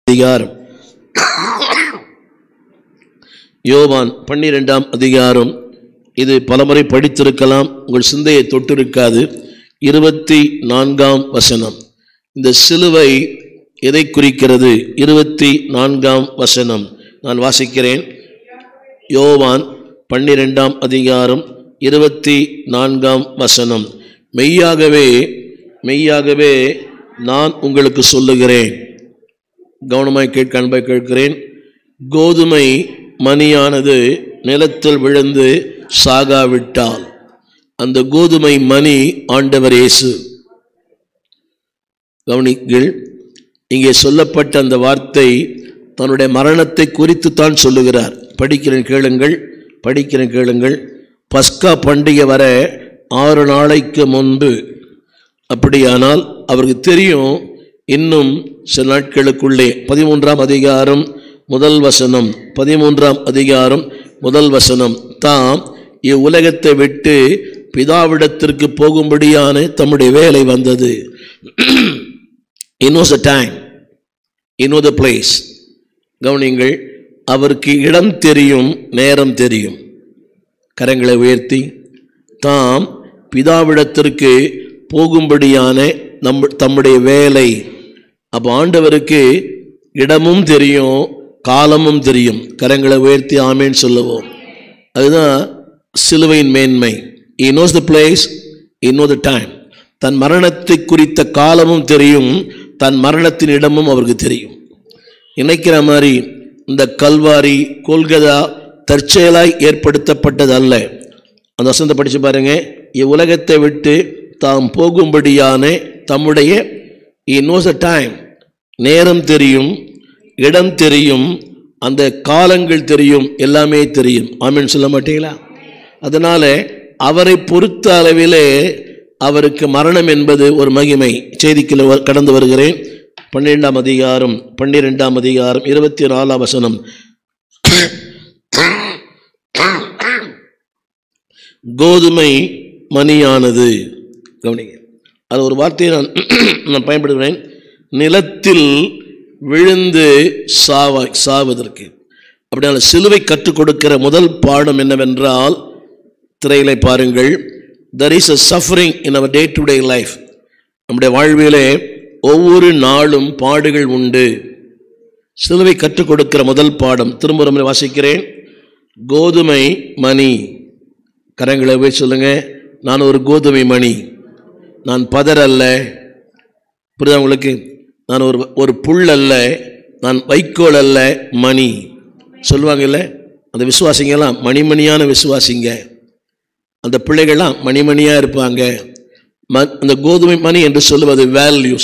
அதிகாரம் யோவான் பன்னிரெண்டாம் அதிகாரம் இது பலமுறை படித்திருக்கலாம் உங்கள் சிந்தையை தொட்டிருக்காது இருபத்தி நான்காம் வசனம் இந்த சிலுவை எதை குறிக்கிறது இருபத்தி நான்காம் வசனம் நான் வாசிக்கிறேன் யோவான் பன்னிரெண்டாம் அதிகாரம் இருபத்தி நான்காம் வசனம் மெய்யாகவே மெய்யாகவே நான் உங்களுக்கு சொல்லுகிறேன் கவனமாய் கேட்க அன்பாய் கேட்கிறேன் கோதுமை மணியானது நிலத்தில் விழுந்து சாகாவிட்டால் அந்த கோதுமை மணி ஆண்டவர் இயேசு கவனிங்கள் இங்கே சொல்லப்பட்ட அந்த வார்த்தை தன்னுடைய மரணத்தை குறித்து தான் சொல்லுகிறார் படிக்கிறேன் கேளுங்கள் படிக்கிறேன் கேளுங்கள் பஸ்கா பண்டிகை வர ஆறு நாளைக்கு முன்பு அப்படியானால் அவருக்கு தெரியும் இன்னும் சில நாட்களுக்குள்ளே பதிமூன்றாம் அதிகாரம் முதல் வசனம் பதிமூன்றாம் அதிகாரம் முதல் வசனம் தாம் இவ்வுலகத்தை விட்டு பிதாவிடத்திற்கு போகும்படியான தம்முடைய வேலை வந்தது இன்னோஸ் அ டைம் இன்னோ த பிளேஸ் கவனிங்கள் அவருக்கு இடம் தெரியும் நேரம் தெரியும் கரங்களை உயர்த்தி தாம் பிதாவிடத்திற்கு போகும்படியான நம் தம்முடைய வேலை அப்போ ஆண்டவருக்கு இடமும் தெரியும் காலமும் தெரியும் கரங்களை உயர்த்தி ஆமேன்னு சொல்லுவோம் அதுதான் சிலுவையின் மேன்மை he knows the place he know the time தன் மரணத்தை குறித்த காலமும் தெரியும் தன் மரணத்தின் இடமும் அவருக்கு தெரியும் நினைக்கிற மாதிரி இந்த கல்வாரி கொல்கதா தற்செயலாய் ஏற்படுத்தப்பட்டது அல்ல அந்த வசனத்தை படித்து பாருங்க இவ்வுலகத்தை விட்டு தாம் போகும்படியான தம்முடைய இ நோஸ் அ டைம் நேரம் தெரியும் இடம் தெரியும் அந்த காலங்கள் தெரியும் எல்லாமே தெரியும் ஆமீன் சொல்ல மாட்டீங்களா அதனால அவரை பொறுத்த அளவிலே அவருக்கு மரணம் என்பது ஒரு மகிமை செய்திக்குள்ள வ- கடந்து வருகிறேன் பன்னிரெண்டாம் அதிகாரம் பன்னிரெண்டாம் அதிகாரம் இருபத்தி நாலாம் வசனம் கோதுமை மணியானது கவனிங்க அது ஒரு வார்த்தையை நான் நான் பயன்படுகிறேன் நிலத்தில் விழுந்து சாவ சாவதற்கு அப்படியான சிலுவை கற்றுக் கொடுக்கிற முதல் பாடம் என்னவென்றால் திரையிலை பாருங்கள் there is a suffering in our day to day life நம்முடைய வாழ்விலே ஒவ்வொரு நாளும் பாடுகள் உண்டு சிலுவை கற்றுக் கொடுக்கிற முதல் பாடம் திரும்ப ஒரு முறை வாசிக்கிறேன் கோதுமை மணி கரங்களை போய் சொல்லுங்க நான் ஒரு கோதுமை மணி நான் பதர் அல்ல புரியுதா உங்களுக்கு நான் ஒரு ஒரு புல் அல்ல நான் வைக்கோல் அல்ல மணி சொல்லுவாங்கல்ல அந்த விசுவாசிங்கெல்லாம் மணிமணியான விசுவாசிங்க அந்த பிள்ளைகள்லாம் மணிமணியாக இருப்பாங்க ம அந்த கோதுமை மணி என்று சொல்லுவது வேல்யூஸ்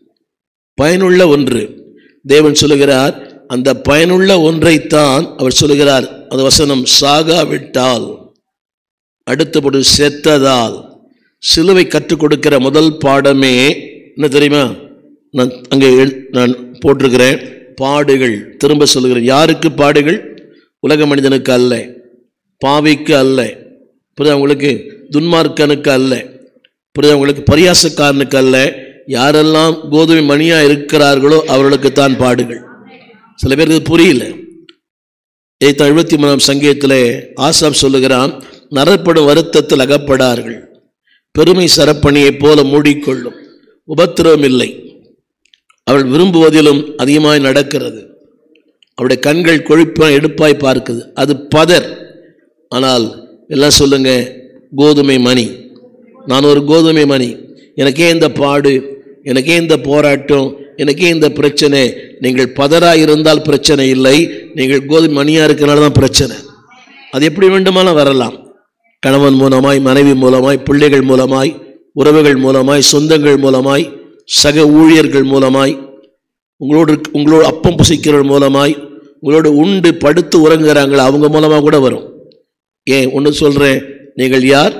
பயனுள்ள ஒன்று தேவன் சொல்லுகிறார் அந்த பயனுள்ள ஒன்றைத்தான் அவர் சொல்லுகிறார் அந்த வசனம் சாகாவிட்டால் அடுத்தபடி செத்ததால் சிலுவை கற்றுக் கொடுக்கிற முதல் பாடமே என்ன தெரியுமா நான் அங்கே எழு- நான் போட்டிருக்கிறேன் பாடுகள் திரும்ப சொல்லுகிறேன் யாருக்கு பாடுகள் உலக மனிதனுக்கு அல்ல பாவிக்கு அல்ல புரியுதா உங்களுக்கு துன்மார்க்கனுக்கு அல்ல புரியுதா உங்களுக்கு பரியாசக்காரனுக்கு அல்ல யாரெல்லாம் கோதுமை மணியா இருக்கிறார்களோ அவர்களுக்கு தான் பாடுகள் சில பேருக்கு இது புரியல இதைத்தான் எழுபத்தி மூணாம் சங்கீதத்திலே ஆசாப் சொல்லுகிறான் நரப்படும் வருத்தத்தில் அகப்படார்கள் பெருமை சரப்பணியைப் போல மூடிக்கொள்ளும் உபத்திரவம் இல்லை அவள் விரும்புவதிலும் அதிகமாய் நடக்கிறது அவருடைய கண்கள் கொழுப்பாய் எடுப்பாய் பார்க்குது அது பதர் ஆனால் எல்லாம் சொல்லுங்க கோதுமை மணி நான் ஒரு கோதுமை மணி எனக்கே இந்த பாடு எனக்கே இந்த போராட்டம் எனக்கே இந்த பிரச்சனை நீங்கள் பதராக இருந்தால் பிரச்சனை இல்லை நீங்கள் கோதுமை மணியாக இருக்கிறனால தான் பிரச்சனை அது எப்படி வேண்டுமானாலும் வரலாம் கணவன் மூலமாய் மனைவி மூலமாய் பிள்ளைகள் மூலமாய் உறவுகள் மூலமாய் சொந்தங்கள் மூலமாய் சக ஊழியர்கள் மூலமாய் உங்களோடு உங்களோட அப்பம் புசிக்கிறவர்கள் மூலமாய் உங்களோட உண்டு படுத்து உறங்குறாங்களா அவங்க மூலமாக கூட வரும் ஏன் ஒன்று சொல்கிறேன் நீங்கள் யார்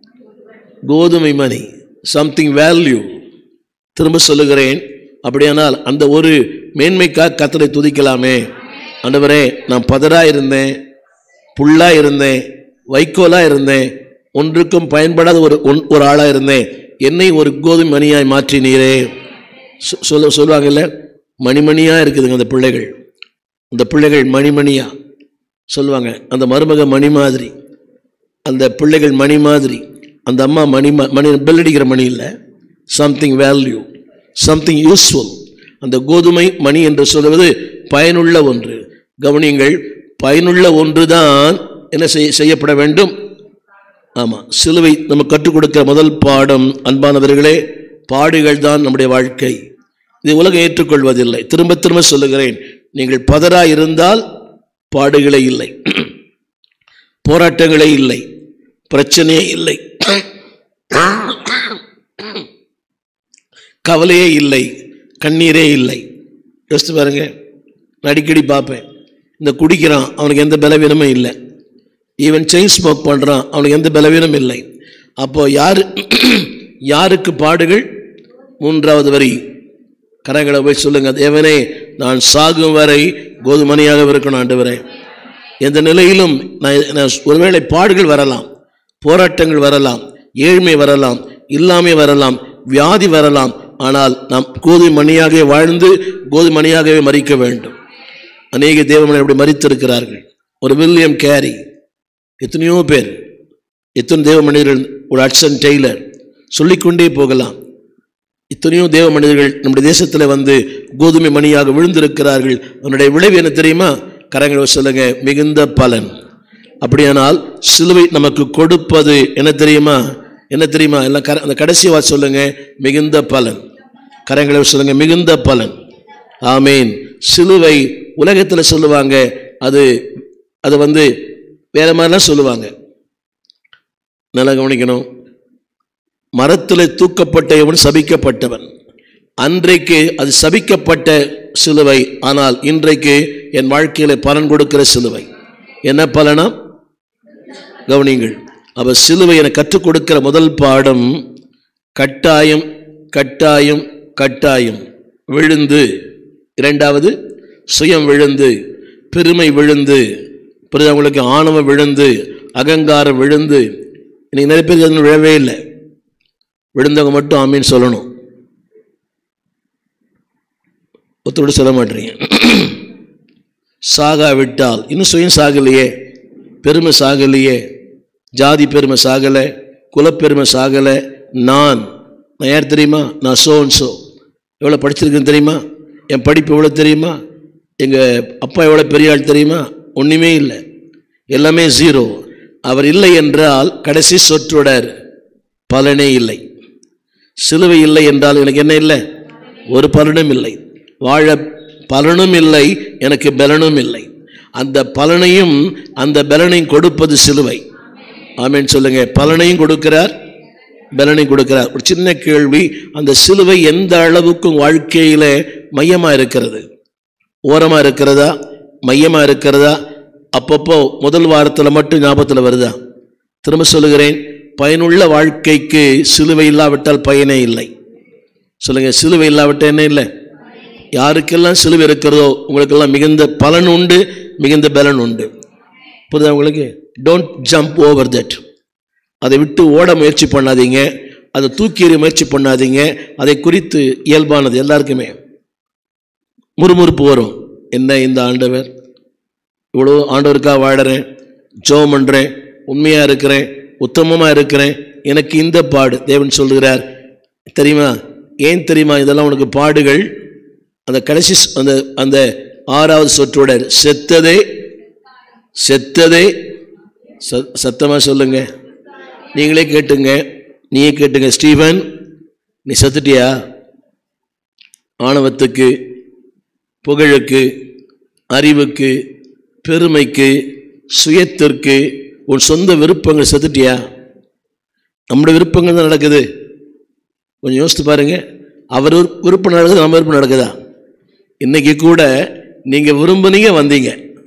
கோதுமை மணி சம்திங் வேல்யூ திரும்ப சொல்லுகிறேன் அப்படியானால் அந்த ஒரு மேன்மைக்காக கத்தரை துதிக்கலாமே ஆண்டவரே நான் பதராக இருந்தேன் புல்லா இருந்தேன் வைக்கோலா இருந்தேன் ஒன்றுக்கும் பயன்படாத ஒரு ஒன்- ஒரு ஆளாக இருந்தேன் என்னை ஒரு கோதுமை மணியாய் மாற்றினீரே சொ- சொல்ல சொல்லுவாங்கல்ல மணிமணியா இருக்குதுங்க அந்த பிள்ளைகள் அந்த பிள்ளைகள் மணிமணியா சொல்லுவாங்க அந்த மருமக மணி மாதிரி அந்த பிள்ளைகள் மணி மாதிரி அந்த அம்மா மணி ம- மணி bell அடிக்கிற மணி இல்லை சம்திங் வேல்யூ சம்திங் யூஸ்ஃபுல் அந்த கோதுமை மணி என்று சொல்வது பயனுள்ள ஒன்று கவனியுங்கள் பயனுள்ள ஒன்று தான் என்ன செய்ய செய்யப்பட வேண்டும் ஆமாம் சிலுவை நம்ம கற்றுக் கொடுக்கிற முதல் பாடம் அன்பானவர்களே பாடுகள் தான் நம்முடைய வாழ்க்கை இது உலகம் ஏற்றுக்கொள்வதில்லை திரும்ப திரும்ப சொல்லுகிறேன் நீங்கள் பதறா இருந்தால் பாடுகளே இல்லை போராட்டங்களே இல்லை பிரச்சனையே இல்லை கவலையே இல்லை கண்ணீரே இல்லை யோசித்து பாருங்க நான் அடிக்கடி பார்ப்பேன் இந்த குடிக்கிறான் அவனுக்கு எந்த பலவீனமும் இல்லை ஈவன் செயின் ஸ்மோக் பண்ணுறான் அவனுக்கு எந்த பலவீனமும் இல்லை அப்போ யாரு யாருக்கு பாடுகள் மூன்றாவது வரி கரங்களை போய் சொல்லுங்க தேவனே நான் சாகும் வரை கோதுமணியாக இருக்கணும் ஆண்டவரே எந்த நிலையிலும் நான் நான் ஒருவேளை பாடுகள் வரலாம் போராட்டங்கள் வரலாம் ஏழ்மை வரலாம் இல்லாமை வரலாம் வியாதி வரலாம் ஆனால் நாம் கோதுமை மணியாகவே வாழ்ந்து கோதுமை மணியாகவே மறிக்க வேண்டும் அநேக தேவமனை அப்படி மறித்திருக்கிறார்கள் ஒரு வில்லியம் கேரி எத்தனையோ பேர் எத்தனை தேவ மனிதர்கள் ஒரு அட்சன் டெய்லர் சொல்லிக்கொண்டே போகலாம் எத்தனையோ தேவ மனிதர்கள் நம்முடைய தேசத்தில் வந்து கோதுமை மணியாக விழுந்திருக்கிறார்கள் அதனுடைய விளைவு என்ன தெரியுமா கரங்களை சொல்லுங்க மிகுந்த பலன் அப்படியானால் சிலுவை நமக்கு கொடுப்பது என்ன தெரியுமா என்ன தெரியுமா எல்லாம் கர அந்த கடைசி வா சொல்லுங்க மிகுந்த பலன் கரங்களை சொல்லுங்க மிகுந்த பலன் ஆமீன் சிலுவை உலகத்தில் சொல்லுவாங்க அது அது வந்து வேற மாதிரிலாம் சொல்லுவாங்க நல்லா கவனிக்கணும் மரத்தில் தூக்கப்பட்ட எவன் சபிக்கப்பட்டவன் அன்றைக்கு அது சபிக்கப்பட்ட சிலுவை ஆனால் இன்றைக்கு என் வாழ்க்கையில பலன் கொடுக்கிற சிலுவை என்ன பலனா கவனிங்கள் அவ சிலுவை என கற்றுக் கொடுக்கிற முதல் பாடம் கட்டாயம் கட்டாயம் கட்டாயம் விழுந்து இரண்டாவது சுயம் விழுந்து பெருமை விழுந்து பிறகு அவங்களுக்கு ஆணவம் விழுந்து அகங்காரம் விழுந்து இன்னைக்கு நிறைய பேருக்கு அது விழவே இல்லை விழுந்தவங்க மட்டும் ஆமீன் சொல்லணும் ஒத்தோடு சொல்ல மாட்டீங்க சாகாவிட்டால் இன்னும் சுயம் சாகலையே பெருமை சாகலையே ஜாதி பெருமை சாகலை குலப்பெருமை சாகலை நான் நான் யார் தெரியுமா நான் சோ அண்ட் சோ எவ்வளோ படிச்சிருக்கேன்னு தெரியுமா என் படிப்பு எவ்வளோ தெரியுமா எங்கள் அப்பா எவ்வளோ பெரிய ஆள் தெரியுமா ஒன்றுமே இல்லை எல்லாமே ஜீரோ அவர் இல்லை என்றால் கடைசி சொற்றொடர் பலனே இல்லை சிலுவை இல்லை என்றால் எனக்கு என்ன இல்லை ஒரு பலனும் இல்லை வாழ பலனும் இல்லை எனக்கு பலனும் இல்லை அந்த பலனையும் அந்த பலனையும் கொடுப்பது சிலுவை ஆமென் சொல்லுங்க பலனையும் கொடுக்கிறார் பலனையும் கொடுக்கிறார் ஒரு சின்ன கேள்வி அந்த சிலுவை எந்த அளவுக்கு உங்க வாழ்க்கையில மையமா இருக்கிறது ஓரமா இருக்கிறதா மையமா இருக்கிறதா அப்பப்போ முதல் வாரத்தில் மட்டும் ஞாபகத்தில் வருதா திரும்ப சொல்லுகிறேன் பயனுள்ள வாழ்க்கைக்கு சிலுவை இல்லாவிட்டால் பயனே இல்லை சொல்லுங்க சிலுவை இல்லாவிட்டால் என்ன இல்லை யாருக்கெல்லாம் சிலுவை இருக்கிறதோ உங்களுக்கெல்லாம் மிகுந்த பலன் உண்டு மிகுந்த பலன் உண்டு புரியுதா உங்களுக்கு டோன்ட் ஜம்ப் ஓவர் தட் அதை விட்டு ஓட முயற்சி பண்ணாதீங்க அதை தூக்கி எறிய முயற்சி பண்ணாதீங்க அதை குறித்து இயல்பானது எல்லாருக்குமே முறுமுறுப்பு வரும் என்ன இந்த ஆண்டவர் இவ்வளோ ஆண்டவருக்காக வாழறேன் ஜோம் பண்ணுறேன் உண்மையாக இருக்கிறேன் உத்தமமாக இருக்கிறேன் எனக்கு இந்த பாடு தேவன் சொல்லுகிறார் தெரியுமா ஏன் தெரியுமா இதெல்லாம் உனக்கு பாடுகள் அந்த கடைசி ஸ்- அந்த அந்த ஆறாவது சொற்றொடர் செத்ததே செத்ததே ச சத்தமாக சொல்லுங்க நீங்களே கேட்டுங்க நீயே கேட்டுங்க ஸ்டீவன் நீ செத்துட்டியா ஆணவத்துக்கு புகழுக்கு அறிவுக்கு பெருமைக்கு சுயத்திற்கு உன் சொந்த விருப்பங்கள் செத்துட்டியா நம்முடைய விருப்பங்கள் தான் நடக்குது கொஞ்சம் யோசித்து பாருங்க அவர் விருப்ப- விருப்பம் நடக்குது நம்ம விருப்பம் நடக்குதா இன்னைக்கு கூட நீங்கள் விரும்புனீங்க வந்தீங்க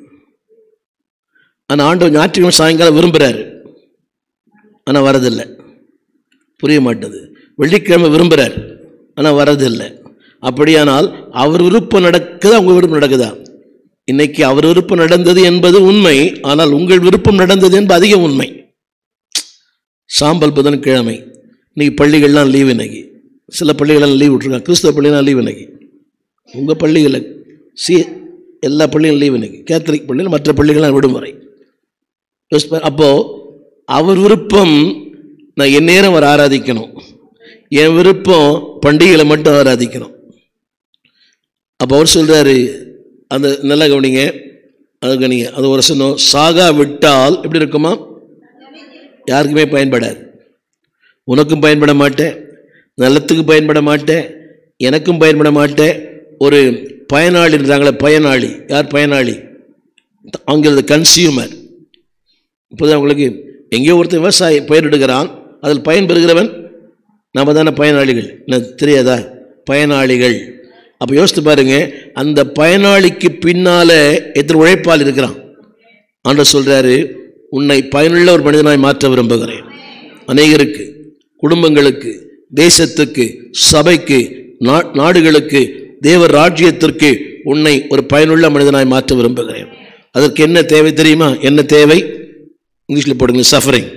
ஆனால் ஆண்டவர் ஞாயிற்றுக்கிழமை சாயங்காலம் விரும்புகிறாரு ஆனால் வரதில்லை புரிய மாட்டேது வெள்ளிக்கிழமை விரும்புகிறார் ஆனால் வரதில்லை அப்படியானால் அவர் விருப்பம் நடக்குதா உங்கள் விருப்பம் நடக்குதா இன்னைக்கு அவர் விருப்பம் நடந்தது என்பது உண்மை ஆனால் உங்கள் விருப்பம் நடந்தது என்பது அதிக உண்மை சாம்பல் புதன்கிழமை இன்னைக்கு பள்ளிகள்லாம் லீவ் இன்னைக்கு சில பள்ளிகளெல்லாம் லீவ் விட்ருக்காங்க கிறிஸ்தவ பள்ளிலாம் லீவ் இன்னைக்கு உங்கள் பள்ளிகளில் சி எல்லா பள்ளிகளும் லீவ் இன்னைக்கு கேத்தலிக் பள்ளியில் மற்ற பள்ளிகள்லாம் விடுமுறை யோசிச்சு பாரு. அப்போ அவர் விருப்பம் நான் என் நேரம் அவர் ஆராதிக்கணும் என் விருப்பம் பண்டிகைகளை மட்டும் ஆராதிக்கணும் அப்போ அவர் சொல்றாரு அந்த நல்லா கவனிங்க அது கவனிங்க அது ஒரு சொன்னோம் சாகா விட்டால் எப்படி இருக்குமா யாருக்குமே பயன்படாது உனக்கும் பயன்பட மாட்டேன் நல்லத்துக்கு பயன்பட மாட்டேன் எனக்கும் பயன்பட மாட்டேன் ஒரு பயனாளி இருந்தாங்களே பயனாளி யார் பயனாளி அவங்களது கன்சியூமர் இப்போதான் உங்களுக்கு எங்கேயோ ஒருத்தன் விவசாயி பயிரிடுகிறான் அதில் பயன் பெறுகிறவன் நம்ம தானே பயனாளிகள் என்ன தெரியாதா பயனாளிகள் அப்போ யோசித்து பாருங்க அந்த பயனாளிக்கு பின்னால எத்தனை உழைப்பால் இருக்கிறான் ஆண்டவர் சொல்றாரு உன்னை பயனுள்ள ஒரு மனிதனாய் மாற்ற விரும்புகிறேன் அநேகருக்கு குடும்பங்களுக்கு தேசத்துக்கு சபைக்கு நா- நாடுகளுக்கு தேவ ராஜ்யத்திற்கு உன்னை ஒரு பயனுள்ள மனிதனாய் மாற்ற விரும்புகிறேன் அதற்கு என்ன தேவை தெரியுமா என்ன தேவை இங்கிலீஷில் போடுங்க சஃபரிங்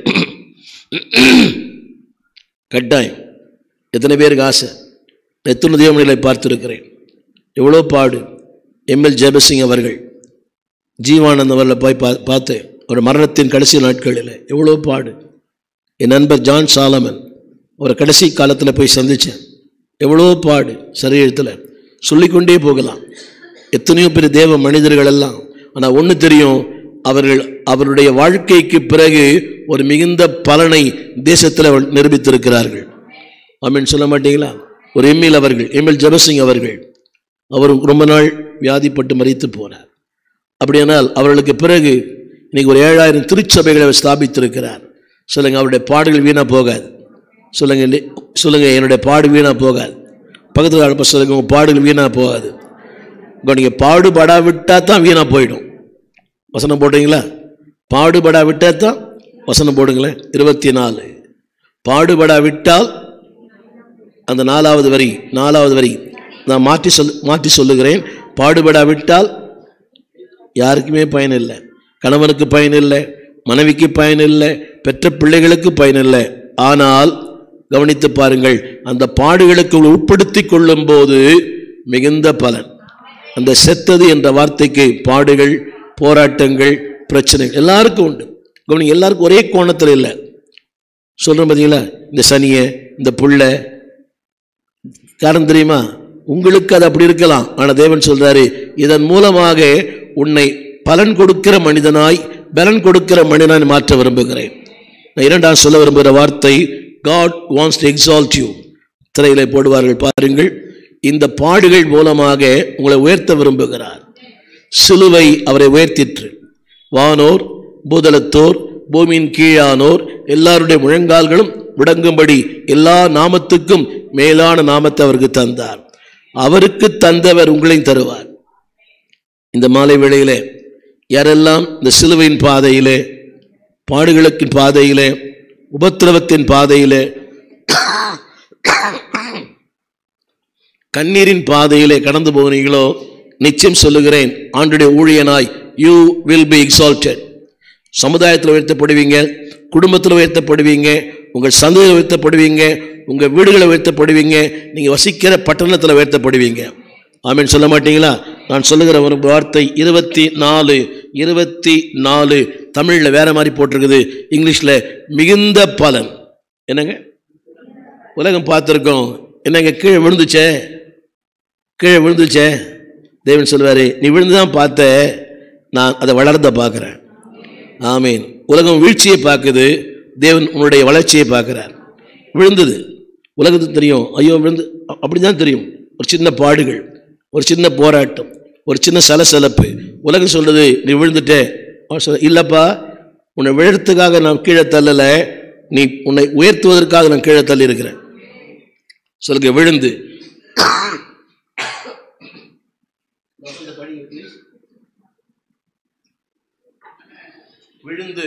கட்டாயம் எத்தனை பேருக்கு ஆசை எத்தனை தேவமணிகளை பார்த்திருக்கிறேன் எவ்வளோ பாடு எம்எல் ஜெபசிங் அவர்கள் ஜீவானந்த் அவர்களை போய் பா பார்த்தேன் ஒரு மரணத்தின் கடைசி நாட்களில் எவ்வளோ பாடு என் நண்பர் ஜான் சாலமன் ஒரு கடைசி காலத்தில் போய் சந்தித்தேன் எவ்வளோ பாடு சரீரத்தில் சொல்லிக்கொண்டே போகலாம் எத்தனையோ பெரிய தேவ மனிதர்கள் எல்லாம் ஆனால் ஒன்று தெரியும் அவர்கள் அவருடைய வாழ்க்கைக்கு பிறகு ஒரு மிகுந்த பலனை தேசத்தில் அவர்கள் நிரூபித்திருக்கிறார்கள் ஆமீன் சொல்ல மாட்டீங்களா ஒரு எம்எல் அவர்கள் எம்எல் ஜபசிங் அவர்கள் அவர் ரொம்ப நாள் வியாதிப்பட்டு மறித்து போனார் அப்படியானால் அவர்களுக்கு பிறகு இன்னைக்கு ஒரு ஏழாயிரம் திருச்சபைகளை அவர் ஸ்தாபித்திருக்கிறார் சொல்லுங்க அவருடைய பாடுகள் வீணா போகாது சொல்லுங்க இல்லி- சொல்லுங்க என்னுடைய பாடு வீணா போகாது பக்கத்தில் அனுப்ப சொல்லுங்க உங்க பாடுகள் வீணா போகாது இப்போ நீங்கள் பாடுபடாவிட்டா தான் வீணா போயிடும் வசனம் போடுறீங்களா பாடுபடாவிட்டா தான் வசனம் போடுங்களேன் இருபத்தி நாலு பாடுபடாவிட்டால் அந்த நாலாவது வரி நாலாவது வரி நான் மாற்றி சொல் மாற்றி சொல்லுகிறேன் பாடுபடாவிட்டால் யாருக்குமே பயன் இல்லை கணவனுக்கு பயன் இல்லை மனைவிக்கு பயன் இல்லை பெற்ற பிள்ளைகளுக்கு பயன் இல்லை ஆனால் கவனித்து பாருங்கள் அந்த பாடுகளுக்கு உட்படுத்தி கொள்ளும் போது மிகுந்த பலன் அந்த செத்தது என்ற வார்த்தைக்கு பாடுகள் போராட்டங்கள் பிரச்சனைகள் எல்லாருக்கும் உண்டு கவனிங்க எல்லாருக்கும் ஒரே கோணத்தில் இல்லை சொல்கிறேன் பார்த்தீங்களா இந்த சனியை இந்த புல்லை காரணம் தெரியுமா உங்களுக்கு அது அப்படி இருக்கலாம் ஆனால் தேவன் சொல்றாரு இதன் மூலமாக உன்னை பலன் கொடுக்கிற மனிதனாய் பலன் கொடுக்கிற மனிதனாய் மாற்ற விரும்புகிறேன் நான் இரண்டாம் சொல்ல விரும்புகிற வார்த்தை God wants to exalt you திரையிலே போடுவார்கள் பாருங்கள் இந்த பாடுகள் மூலமாக உங்களை உயர்த்த விரும்புகிறார் சிலுவை அவரை உயர்த்திற்று வானோர் பூதலத்தோர் பூமியின் கீழானோர் எல்லாருடைய முழங்கால்களும் முடங்கும்படி எல்லா நாமத்துக்கும் மேலான நாமத்தை அவருக்கு தந்தார் அவருக்கு தந்தவர் உங்களையும் தருவார் இந்த மாலை வேளையிலே யாரெல்லாம் இந்த சிலுவையின் பாதையிலே பாடுகளுக்கு பாதையிலே உபத்திரவத்தின் பாதையிலே கண்ணீரின் பாதையிலே கடந்து போகிறீங்களோ நிச்சயம் சொல்லுகிறேன் ஆண்டுடைய ஊழியனாய் யூ வில் பி எக்ஸால்டட் சமுதாயத்தில் உயர்த்தப்படுவீங்க குடும்பத்தில் உயர்த்தப்படுவீங்க உங்கள் சந்ததியில் உயர்த்தப்படுவீங்க உங்கள் வீடுகளை உயர்த்தப்படுவீங்க நீங்கள் வசிக்கிற பட்டணத்தில் உயர்த்தப்படுவீங்க ஆமீன் சொல்ல மாட்டீங்களா நான் சொல்லுகிற ஒரு வார்த்தை இருபத்தி நாலு இருபத்தி நாலு தமிழில் வேற மாதிரி போட்டிருக்குது இங்கிலீஷில் மிகுந்த பலன் என்னங்க உலகம் பார்த்துருக்கோம் என்னங்க கீழே விழுந்துச்சே கீழே விழுந்துச்சே தேவன் சொல்லுவார் நீ விழுந்து தான் பார்த்த நான் அதை வளர்ந்த பார்க்குறேன் ஆமீன் உலகம் வீழ்ச்சியை பார்க்குது தேவன் உன்னுடைய வளர்ச்சியை பார்க்குறார் விழுந்தது உலகத்துக்கு தெரியும் ஐயோ விழுந்து அப்படி தான் தெரியும் ஒரு சின்ன பாடுகள் ஒரு சின்ன போராட்டம் ஒரு சின்ன சலசலப்பு உலகம் சொல்லுது நீ விழுந்துட்டே அவன் சொல்ல இல்லைப்பா உன்னை விழுறதுக்காக நான் கீழே தள்ளலை நீ உன்னை உயர்த்துவதற்காக நான் கீழே தள்ளி இருக்கிறேன் சொல்லுங்க விழுந்து விழுந்து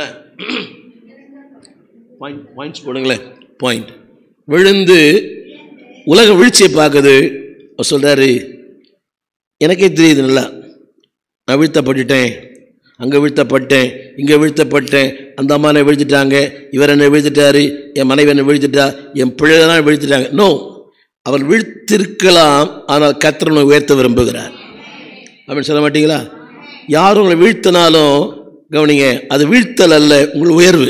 பாயிண்ட் பாயிண்ட்ஸ் போடுங்களேன் பாயிண்ட் விழுந்து உலக வீழ்ச்சியை பார்க்குது அவர் சொல்கிறாரு எனக்கே தெரியுது நல்லா நான் வீழ்த்தப்பட்டுட்டேன் அங்கே வீழ்த்தப்பட்டேன் இங்கே வீழ்த்தப்பட்டேன் அந்த அம்மா என்னை வீழ்த்திட்டாங்க இவர் என்னை வீழ்த்திட்டாரு என் மனைவி என்னை வீழ்த்திட்டா என் பிள்ளைதான் வீழ்த்திட்டாங்க நோ அவர் வீழ்த்திருக்கலாம் ஆனால் கர்த்தர் உன்னை உயர்த்த விரும்புகிறார் அப்படின்னு சொல்ல மாட்டீங்களா யார் உங்களை வீழ்த்தினாலும் கவனிங்க அது வீழ்த்தல் அல்ல உங்கள் உயர்வு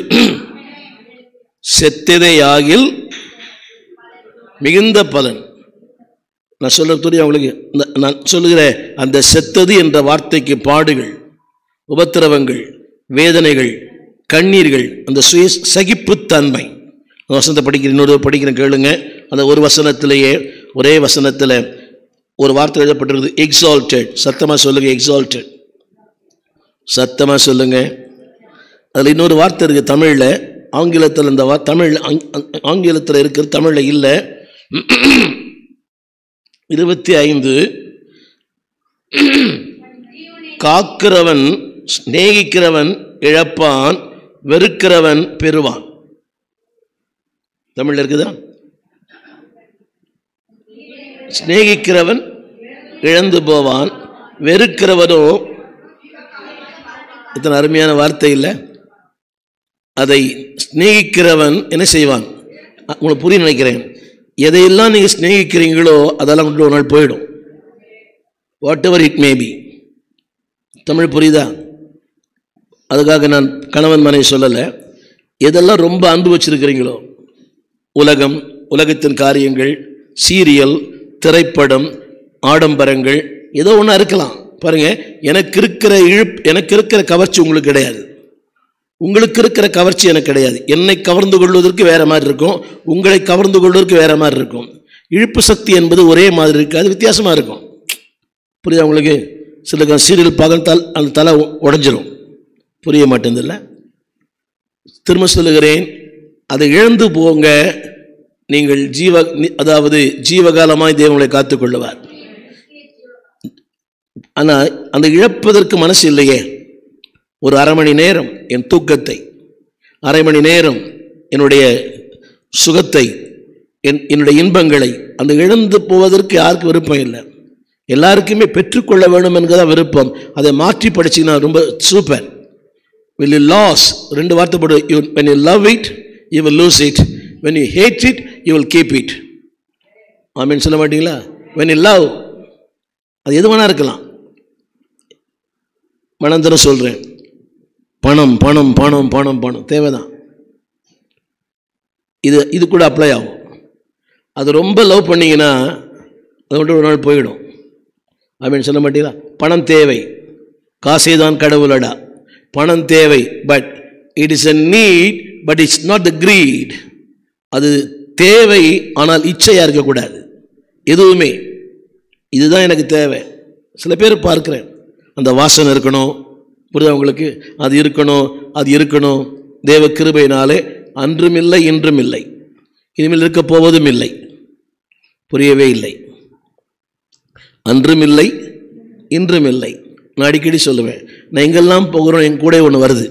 செத்ததே ஆகில் மிகுந்த பலன் நான் சொல்ல தெரியும் அவங்களுக்கு இந்த- நான் சொல்லுகிற அந்த செத்தது என்ற வார்த்தைக்கு பாடுகள் உபத்திரவங்கள் வேதனைகள் கண்ணீர்கள் அந்த சுய சகிப்புத்தன்மை அந்த வசனத்தை படிக்கிற இன்னொரு படிக்கிறேன் கேளுங்க அந்த ஒரு வசனத்திலேயே ஒரே வசனத்தில் ஒரு வார்த்தை எழுதப்பட்டிருக்குது எக்ஸால்டட் சத்தமாக சொல்லுங்க எக்ஸால்டட் சத்தமாக சொல்லுங்க அதில் இன்னொரு வார்த்தை இருக்குது தமிழில் ஆங்கிலத்தில் இந்த வா தமிழ் ஆங்கிலத்தில் இருக்கிற தமிழில் இல்லை இருபத்தி ஐந்து காக்கிறவன் சிநேகிக்கிறவன் இழப்பான் வெறுக்கிறவன் பெறுவான் தமிழ்ல இருக்குதா சிநேகிக்கிறவன் இழந்து போவான் வெறுக்கிறவனோ இத்தனை அருமையான வார்த்தை இல்லை அதை சிநேகிக்கிறவன் என்ன செய்வான் அ- உங்களுக்கு புரிய நினைக்கிறேன் எதையெல்லாம் நீங்கள் சிநேகிக்கிறீங்களோ அதெல்லாம் கொண்டு ஒரு நாள் போயிடும் whatever it may be Tamil புரியுதா அதுக்காக நான் கணவன் மனைவி சொல்லலை எதெல்லாம் ரொம்ப அன்பு வச்சிருக்கிறீங்களோ உலகம் உலகத்தின் காரியங்கள் சீரியல் திரைப்படம் ஆடம்பரங்கள் ஏதோ ஒன்றா இருக்கலாம் பாருங்க எனக்கு இருக்கிற இழுப் எனக்கு இருக்கிற கவர்ச்சி உங்களுக்கு கிடையாது உங்களுக்கு இருக்கிற கவர்ச்சி எனக்கு கிடையாது என்னை கவர்ந்து கொள்வதற்கு வேற மாதிரி இருக்கும் உங்களை கவர்ந்து கொள்வதற்கு வேற மாதிரி இருக்கும் இழுப்பு சக்தி என்பது ஒரே மாதிரி இருக்காது வித்தியாசமாக இருக்கும் புரியுதா உங்களுக்கு சில சீரியல் பார்த்தால் அந்த தலை உடஞ்சிரும் புரிய மாட்டேங்குதுல்ல திரும்ப சொல்லுகிறேன் அதை இழந்து போங்க நீங்கள் ஜீவ நி- அதாவது ஜீவகாலமாய் தேவங்களை காத்துக்கொள்ளுவார் ஆனால் அந்த இழப்பதற்கு மனசு இல்லையே ஒரு அரை மணி நேரம் என் தூக்கத்தை அரை மணி நேரம் என்னுடைய சுகத்தை என் என்னுடைய இன்பங்களை அந்த இழந்து போவதற்கு யாருக்கும் விருப்பம் இல்லை எல்லாருக்குமே பெற்றுக்கொள்ள வேண்டும் என்கிறதான் விருப்பம் அதை மாற்றி படிச்சீங்கன்னா ரொம்ப சூப்பர் will you லாஸ் ரெண்டு வார்த்தை போடு you when you love it you will lose it when you hate it you will keep it ஆமீன் சொல்ல மாட்டீங்களா when you love அது எது வேணா இருக்கலாம் மனந்தரம் சொல்கிறேன் பணம் பணம் பணம் பணம் பணம் தேவைதான் இது இது கூட அப்ளை ஆகும் அது ரொம்ப லவ் பண்ணீங்கன்னா அது மட்டும் ஒரு நாள் போயிடும் அப்படின்னு சொல்ல மாட்டீங்களா பணம் தேவை காசே தான் கடவுளடா பணம் தேவை but it is a need but it's not the greed அது தேவை ஆனால் இச்சையாக இருக்கக்கூடாது எதுவுமே இதுதான் எனக்கு தேவை சில பேர் பார்க்குறேன் அந்த வாசனை இருக்கணும் புரியுதா உங்களுக்கு அது இருக்கணும் அது இருக்கணும் தேவ கிருபையினாலே அன்றும் இல்லை இன்றும் இல்லை இனிமேல் இருக்க போவதும் இல்லை புரியவே இல்லை அன்றும் இல்லை இன்றும் இல்லை நான் அடிக்கடி சொல்லுவேன் நான் எங்கெல்லாம் போகிறோம் என் கூட ஒன்று வருது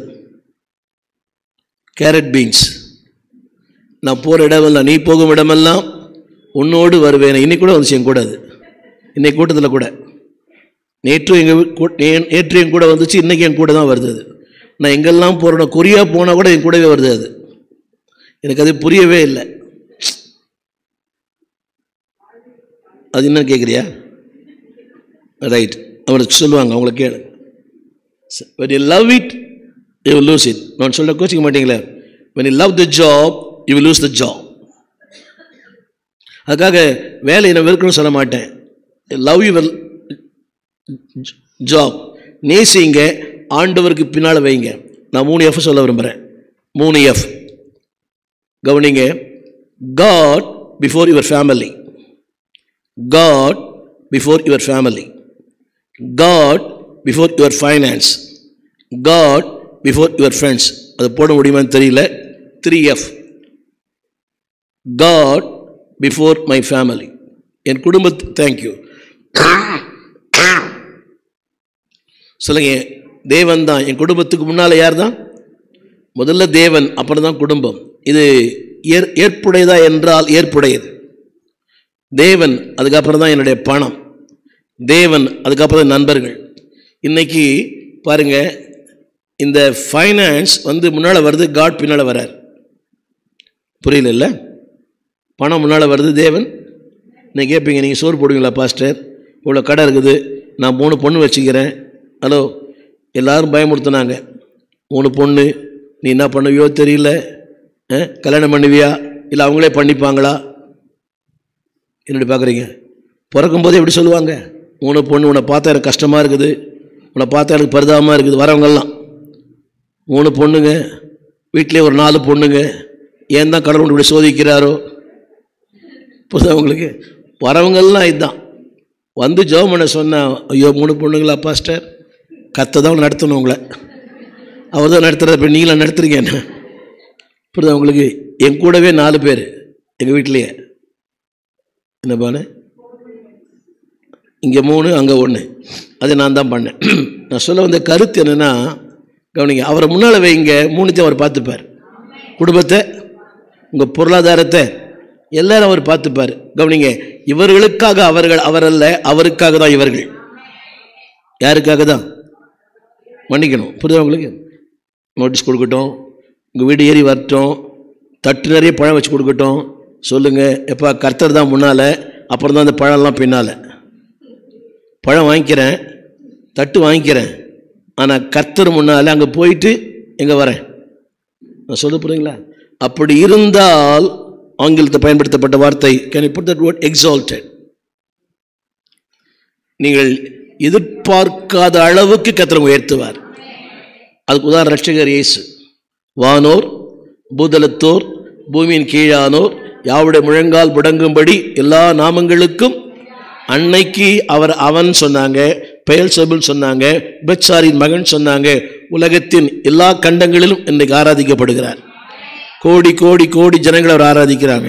கேரட் பீன்ஸ் நான் போகிற இடமெல்லாம் நீ போகும் இடமெல்லாம் உன்னோடு வருவேன் இன்னைக்கு கூட வந்துச்சு என் கூட அது இன்னைக்கு கூட்டத்தில் கூட நேற்று எங்கள் நேற்று என் கூட வந்துச்சு இன்னைக்கு என் கூட தான் வருது அது நான் எங்கெல்லாம் போகிறேனோ கொரியா போனால் கூட என் கூடவே வருது அது எனக்கு அது புரியவே இல்லை அது என்ன கேட்குறியா ரைட் அவனுக்கு சொல்லுவாங்க அவங்கள கேளு when you love it you will lose it நான் சொல்ல கோச்சிக்க மாட்டீங்களே when you love the job you will lose the job அதுக்காக வேலையை நான் வெறுக்கணும்னு சொல்ல மாட்டேன் லவ் யுவர் ஜாப் நேசிங்க ஆண்டவருக்கு பின்னால் வைங்க நான் மூணு எஃப் சொல்ல விரும்புகிறேன் மூணு எஃப் கவனிங்க God before your family God before your family God before your finance God before your friends அது போட முடியுமான்னு தெரியல three F God before my family என் குடும்பத்து தேங்க்யூ சொல்லுங்க தேவன் தான் என் குடும்பத்துக்கு முன்னால் யார் தான் முதல்ல தேவன் அப்புறம் தான் குடும்பம் இது ஏற் ஏற்புடையதா என்றால் ஏற்புடையது தேவன் அதுக்கப்புறம் தான் என்னுடைய பணம் தேவன் அதுக்கப்புறம் தான் நண்பர்கள் இன்னைக்கு பாருங்க இந்த ஃபைனான்ஸ் வந்து முன்னால் வருது காட் பின்னால் வரார் புரியல பணம் முன்னால் வருது தேவன் நீங்கள் கேட்பீங்க நீங்கள் சோறு போடுவீங்களா பாஸ்டர் இவ்வளோ கடை இருக்குது நான் மூணு பொண்ணு வச்சுக்கிறேன் ஹலோ எல்லாரும் பயமுறுத்துனாங்க மூணு பொண்ணு நீ என்ன பண்ணுவியோ தெரியல ஆ, கல்யாணம் பண்ணுவியா இல்லை அவங்களே பண்ணிப்பாங்களா என்னடி பார்க்குறீங்க பிறக்கும்போதே எப்படி சொல்லுவாங்க மூணு பொண்ணு உன்னை பார்த்தா எனக்கு கஷ்டமாக இருக்குது உன்னை பார்த்தா எனக்கு பரிதாபமாக இருக்குது வரவங்கெல்லாம் மூணு பொண்ணுங்க வீட்டிலே ஒரு நாலு பொண்ணுங்க ஏன் தான் கடவுள் இப்படி சோதிக்கிறாரோ புரியுதா உங்களுக்கு வரவங்கெல்லாம் இதுதான் வந்து ஜெபம் பண்ண சொன்னா ஐயோ மூணு பொண்ணுங்களா பாஸ்டர் கத்தை தான் உங்களை நடத்தணும் உங்களை அவர் தான் நடத்துகிறத இப்போ நீங்களாம் நடத்துறீங்க என்ன புரியுதா உங்களுக்கு என் கூடவே நாலு பேர் எங்கள் வீட்டிலேயே என்ன பானு இங்கே மூணு அங்கே ஒன்று அது நான் தான் பண்ணேன் நான் சொல்ல வந்த கருத்து என்னென்னா கவனிங்க அவரை முன்னால் வைங்க மூணுத்தையும் அவர் பார்த்துப்பார் குடும்பத்தை உங்கள் பொருளாதாரத்தை எல்லாரும் அவர் பார்த்துப்பார் கவனிங்க இவர்களுக்காக அவர்கள் அவர் அல்ல அவருக்காக தான் இவர்கள் யாருக்காக தான் மன்னிக்கணும் புரியுதா உங்களுக்கு நோட்டீஸ் கொடுக்கட்டும் உங்கள் வீடு ஏறி வரட்டும் தட்டு நிறைய பழம் வச்சு கொடுக்கட்டும் சொல்லுங்கள் எப்பா கர்த்தர் தான் முன்னால் அப்புறம் தான் அந்த பழம்லாம் பின்னால் பழம் வாங்கிக்கிறேன் தட்டு வாங்கிக்கிறேன் ஆனால் கர்த்தர் முன்னால் அங்கே போயிட்டு எங்கே வரேன் நான் சொல்ல போகிறீங்களா அப்படி இருந்தால் ஆங்கிலத்தை பயன்படுத்தப்பட்ட வார்த்தை can put that word exalted நீங்கள் எதிர்பார்க்காத அளவுக்கு கர்த்தர் உயர்த்துவார் அதுக்கு உதாரண ரட்சகர் இயேசு வானோர் பூதலத்தோர் பூமியின் கீழானோர் யாவுடைய முழங்கால் முடங்கும்படி எல்லா நாமங்களுக்கும் அன்னைக்கு அவர் அவன் சொன்னாங்க பெயல் சொபில் சொன்னாங்க பெச்சாரின் மகன் சொன்னாங்க உலகத்தின் எல்லா கண்டங்களிலும் இன்னைக்கு ஆராதிக்கப்படுகிறார் கோடி கோடி கோடி ஜனங்கள் அவர் ஆராதிக்கிறாங்க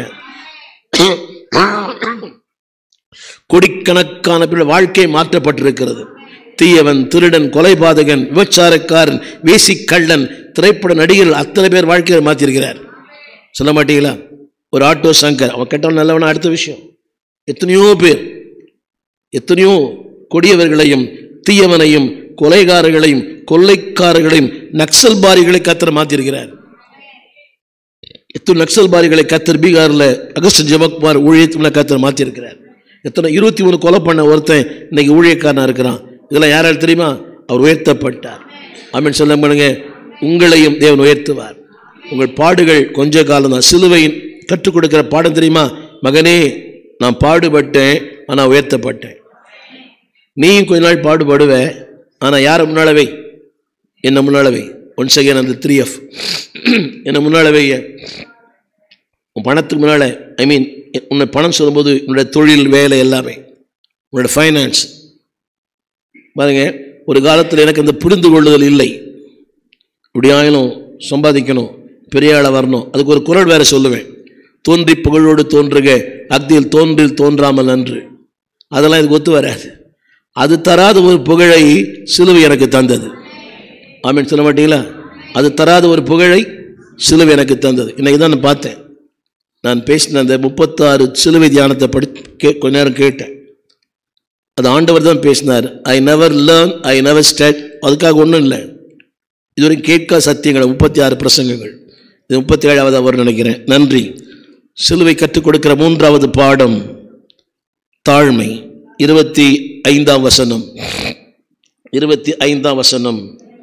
கோடிக்கணக்கான பேர் வாழ்க்கை மாற்றப்பட்டிருக்கிறது தீயவன் திருடன் கொலைபாதகன் விபச்சாரக்காரன் வேசிக் கள்ளன் திரைப்பட நடிகர்கள் அத்தனை பேர் வாழ்க்கையை மாற்றிருக்கிறார் சொல்ல மாட்டீங்களா ஒரு ஆட்டோ சங்கர் அவன் கெட்டவன் நல்லவனா அடுத்த விஷயம் எத்தனையோ பேர் எத்தனையோ கொடியவர்களையும் தீயவனையும் கொலைகாரர்களையும் கொள்ளைக்காரர்களையும் நக்சல்பாரிகளை கத்தர் மாற்றிருக்கிறார் எத்தனை நக்சல்பாரிகளை கத்தர் பீகாரில் அகஸ்ட் ஜமக்குமார் ஊழியத்தில் கத்தர் மாற்றிருக்கிறார் எத்தனை இருபத்தி மூணு கொலை பண்ண ஒருத்தன் இன்னைக்கு ஊழியக்காரனா இருக்கிறான் இதெல்லாம் யாரால் தெரியுமா அவர் உயர்த்தப்பட்டார் ஆமென் சொல்ல பண்ணுங்க உங்களையும் தேவன் உயர்த்துவார் உங்கள் பாடுகள் கொஞ்ச காலம் தான் சிலுவையின் கற்றுக் கொடுக்கிற பாடம் தெரியுமா மகனே நான் பாடுபட்டேன் ஆனால் உயர்த்தப்பட்டேன் நீயும் கொஞ்ச நாள் பாடுபடுவ ஆனால் யாரை முன்னாலவை என்ன முன்னாலவை ஒன்ஸ் அகேன் அந்த த்ரீ எஃப் என்ன முன்னாலவை உன் பணத்துக்கு முன்னால் ஐ மீன் உன்னை பணம் சொல்லும்போது உன்னுடைய தொழில் வேலை எல்லாமே உன்னோட ஃபைனான்ஸ் பாருங்க ஒரு காலத்தில் எனக்கு அந்த புரிந்து கொள்ளுதல் இல்லை இப்படியாயினும் சம்பாதிக்கணும் பெரிய ஆளா வரணும் அதுக்கு ஒரு குரல் வேற சொல்லுவேன் தோன்றி புகழோடு தோன்றுக அக்தியில் தோன்றில் தோன்றாமல் நன்று அதெல்லாம் இதுக்கு ஒத்து வராது அது தராத ஒரு புகழை சிலுவை எனக்கு தந்தது ஆமீன் சொல்ல மாட்டீங்களா அது தராத ஒரு புகழை சிலுவை எனக்கு தந்தது இன்னைக்கு தான் நான் பார்த்தேன் நான் பேசின அந்த முப்பத்தாறு சிலுவை தியானத்தை படி கே கொஞ்ச நேரம் கேட்டேன் அது ஆண்டவர் தான் பேசினார் I never learn I never study அதுக்காக ஒன்றும் இல்லை இதுவரை கேட்க சத்தியங்கள் முப்பத்தி ஆறு பிரசங்கங்கள் இது முப்பத்தி ஏழாவது அவர் நினைக்கிறேன் நன்றி சிலுவை கற்றுக் கொடுக்கிற மூன்றாவது பாடம் தாழ்மை இருபத்தி ஐந்தாம் வசனம் இருபத்தி ஐந்தாம் வசனம்